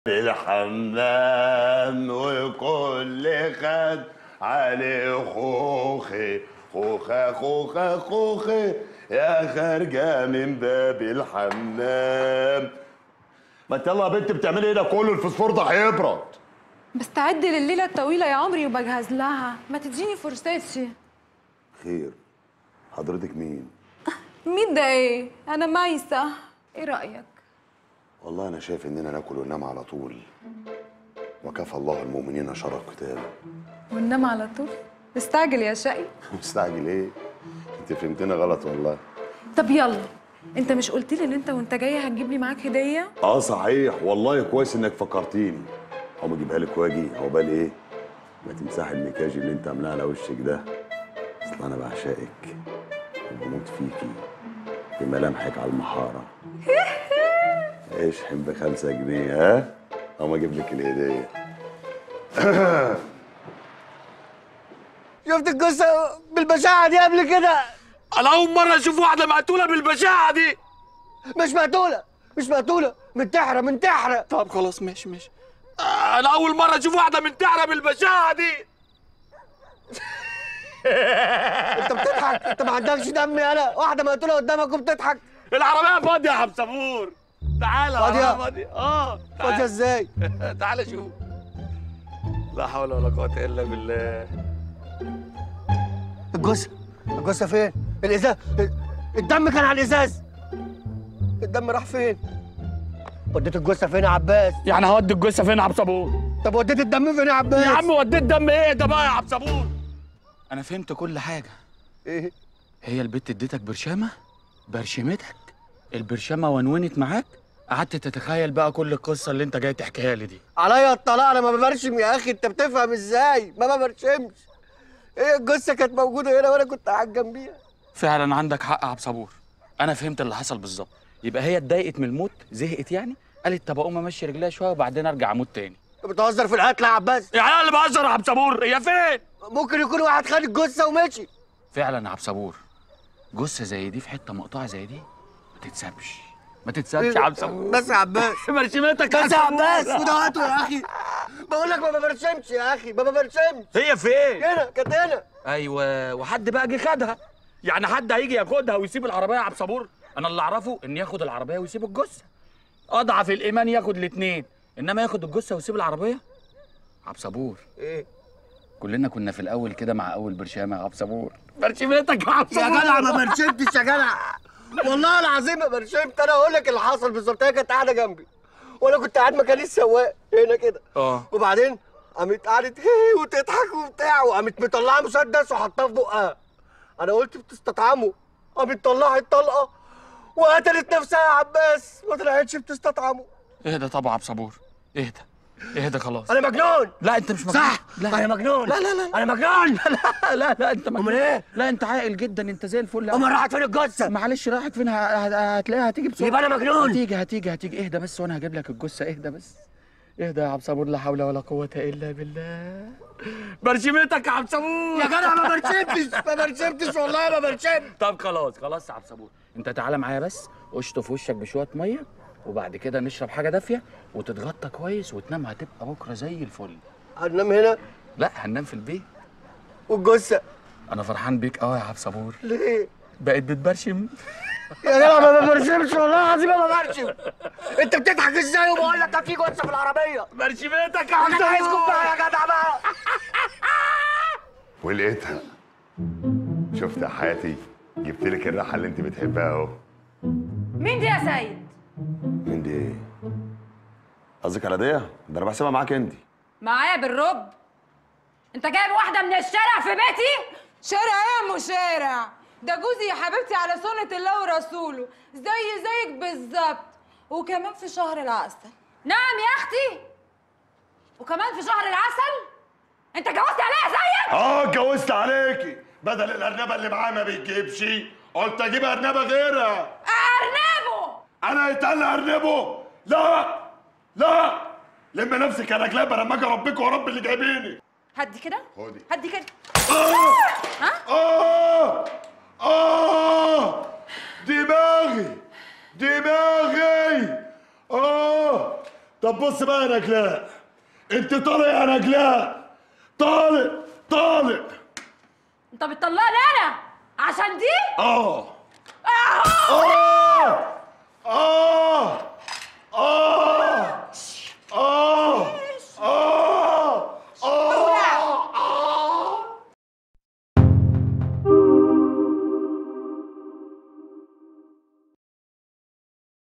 الحمام وكل خد عليه خوخي خوخة خوخة خوخي يا خارجة من باب الحمام ما انت يلا يا بنت بتعملي ايه ده كله الفسفور ده هيبرد بستعد لليلة الطويلة يا عمري وبجهز لها ما تديني فرصتي خير حضرتك مين؟ مين ده ايه؟ أنا مايسة ايه رأيك؟ والله انا شايف اننا ناكل وننام على طول وكفى الله المؤمنين شر القتال وننام على طول استعجل يا شقي مستعجل ايه؟ انت فهمتنا غلط والله طب يلا انت مش قلت لي ان انت وانت جاي هتجيب لي معاك هدية؟ اه صحيح والله كويس انك فكرتيني هقوم اجيبها لك واجي عقبال ايه ما تمسحي المكياج اللي انت عاملاه على وشك ده اصل انا بعشقك وبموت فيكي بملامحك على المحاره اشحن بخمسة جنيه ها اقوم اجيب لك الهديه شفت القصه بالبشاعه دي قبل كده انا اول مره اشوف واحده مقتوله بالبشاعه دي مش مقتوله مش مقتوله منتحره منتحره طب خلاص ماشي ماشي انا اول مره اشوف واحده منتحره بالبشاعه دي انت بتضحك انت ما عندكش دم يالا واحده مقتوله قدامك وبتضحك العربيه فاضيه يا عم صبور تعالى فاضية؟ العربية فاضيه اه تعالى. فاضيه ازاي تعالى شوف لا حول ولا قوه الا بالله الجثه الجثه فين الازاز الدم كان على الازاز الدم راح فين وديت الجثه فين يا عباس يعني هودي الجثه فين يا عم صبور طب وديت الدم فين يا عباس يا عم وديت دم ايه ده بقى يا عم صبور انا فهمت كل حاجه ايه هي البت اديتك برشامه برشمتك البرشامه ونونت معاك قعدت تتخيل بقى كل القصه اللي انت جاي تحكيها لي دي عليا الطلاق انا ما ببرشم يا اخي انت بتفهم ازاي ما ببرشمش ايه الجثه كانت موجوده هنا وانا كنت قاعد جنبيها فعلا عندك حق يا عبد صبور انا فهمت اللي حصل بالظبط يبقى هي اتضايقت من الموت زهقت يعني قالت طب اقوم امشي رجليها شويه وبعدين ارجع اموت تاني انت بتهزر في القتل يا عباس يعني انا اللي بهزر يا عبد صبور هي فين ممكن يكون واحد خد الجثه ومشي فعلا يا عبد صبور جثه زي دي في حته مقطوعه زي دي ما تتسابش ما تتسابش يا عبد صبور بس يا عباس برشمتك بس يا عباس وده وقته يا اخي بقول لك ما ببرشمش يا اخي ما ببرشمش هي فين هنا كانت هنا ايوه وحد بقى جه خدها يعني حد هيجي ياخدها ويسيب العربيه يا عبد صبور انا اللي اعرفه ان ياخد العربيه ويسيب الجثه اضعف الايمان ياخد الاثنين انما ياخد الجثه ويسيب العربيه عبد صبور ايه كلنا كنا في الاول كده مع اول برشامه يا عبد صبور برشمتك يا عبد يا صبور جدع ما برشمتش يا جدع والله العظيم ما برشمت انا اقول لك اللي حصل بالظبط هي كانت قاعده جنبي وانا كنت قاعد مكان السواق هنا كده اه وبعدين قامت قعدت هي وتضحك وبتاع وقامت مطلعه مسدس وحطاه في بقها انا قلت بتستطعمه قامت طلعت طلقه وقتلت نفسها يا عباس ما طلعتش بتستطعمه اهدى طبعا يا عبد صبور اهدى اهدى خلاص انا مجنون لا انت مش مجنون صح لا انا مجنون لا لا لا انا مجنون لا لا لا انت مجنون امال ايه لا انت عاقل جدا انت زي الفل امال راحت فين الجثه معلش راحت فين ه- ه- هتلاقيها هتيجي بسرعه يبقى انا مجنون هتيجي هتيجي هتيجي اهدى بس وانا هجيب لك الجثه اهدى بس اهدى يا عبد صبور لا حول ولا قوه الا بالله برشمتك يا عبد صبور يا جدع ما برشمتش ما برشمتش والله ما برشمت طب خلاص خلاص يا عبد صبور انت تعالى معايا بس اشطف وشك بشويه ميه وبعد كده نشرب حاجه دافيه وتتغطى كويس وتنام هتبقى بكره زي الفل هننام هنا لا هننام في البيت والجثه انا فرحان بيك قوي يا عبد صبور ليه بقيت بتبرشم يا جدع ما ببرشمش والله العظيم ما ببرشم انت بتضحك ازاي وبقول لك ده في جثه في العربيه برشمتك يا انت عايز بقى يا جدع بقى ولقيتها شفت يا حياتي جبت لك الراحه اللي انت بتحبها اهو مين دي يا سيد؟ مين دي ايه قصدك على دي ده انا بحسبها معاك انت معايا بالرب انت جايب واحدة من الشارع في بيتي؟ شارع ايه يا ام شارع؟ ده جوزي يا حبيبتي على سنة الله ورسوله زي زيك بالظبط وكمان في شهر العسل نعم يا اختي وكمان في شهر العسل انت جوزت عليا زيك اه اتجوزت عليكي بدل الارنبه اللي معاه ما بيجيبش قلت اجيب ارنبه غيرها ارنبه انا يتقل ارنبه لا لا لم نفسك انا كلاب لما اجي اربيك واربي اللي جايبيني هدي كده خدي. هدي كده اه اه دماغي دماغي اه طب بص بقى يا نجلاء انت طالع يا نجلاء طالع طالع انت بتطلقني انا عشان دي اه اه اه